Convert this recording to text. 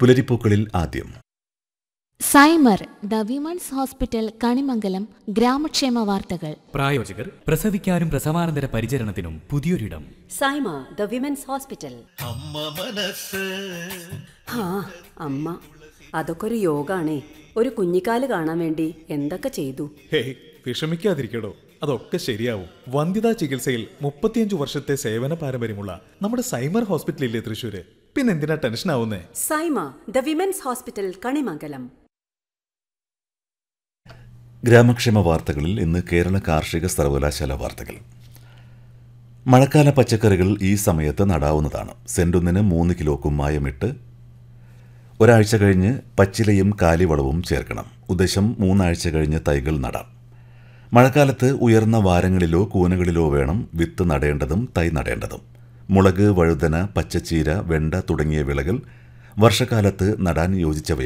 പുലരിപ്പൂക്കളിൽ ആദ്യം Saima the women's hospital Kanimangalam ഗ്രാമക്ഷേമ വാർത്തകൾ പ്രായോജകർ പ്രസവിക്കാനും പ്രസവാനന്തര പരിചരണത്തിനും പുതിയൊരിടം സൈമ ദ വിമൻസ് ഹോസ്പിറ്റൽ ആ അമ്മ അതൊക്കെ ഒരു യോഗാണേ ഒരു കുഞ്ഞിക്കാല് കാണാൻ വേണ്ടി എന്തൊക്കെ ചെയ്തു ഹേയ് വിഷമിക്കാതിരിക്കടോ അതൊക്കെ ശരിയാവും വന്ധ്യതാ ചികിത്സയിൽ മുപ്പത്തിയഞ്ചു വർഷത്തെ സേവന പാരമ്പര്യമുള്ള നമ്മുടെ സൈമർ ഹോസ്പിറ്റലില്ലേ തൃശ്ശൂര് പിന്നെന്തിനാ ടെൻഷൻ ആവുന്നേ Saima the women's hospital Kanimangalam ഗ്രാമക്ഷേമ വാർത്തകളിൽ ഇന്ന് കേരള കാർഷിക സർവകലാശാല വാർത്തകൾ മഴക്കാല പച്ചക്കറികൾ ഈ സമയത്ത് നടാവുന്നതാണ് സെന്റൊന്നിന് മൂന്ന് കിലോ കുമ്മായമിട്ട് ഒരാഴ്ച കഴിഞ്ഞ് പച്ചിലയും കാലിവളവും ചേർക്കണം ഉദ്ദേശം മൂന്നാഴ്ച കഴിഞ്ഞ് തൈകൾ നടാം മഴക്കാലത്ത് ഉയർന്ന വാരങ്ങളിലോ കൂനകളിലോ വേണം വിത്ത് നടേണ്ടതും തൈ നടേണ്ടതും മുളക് വഴുതന പച്ചച്ചീര വെണ്ട തുടങ്ങിയ വിളകൾ വർഷക്കാലത്ത് നടാൻ യോജിച്ചവയാണ്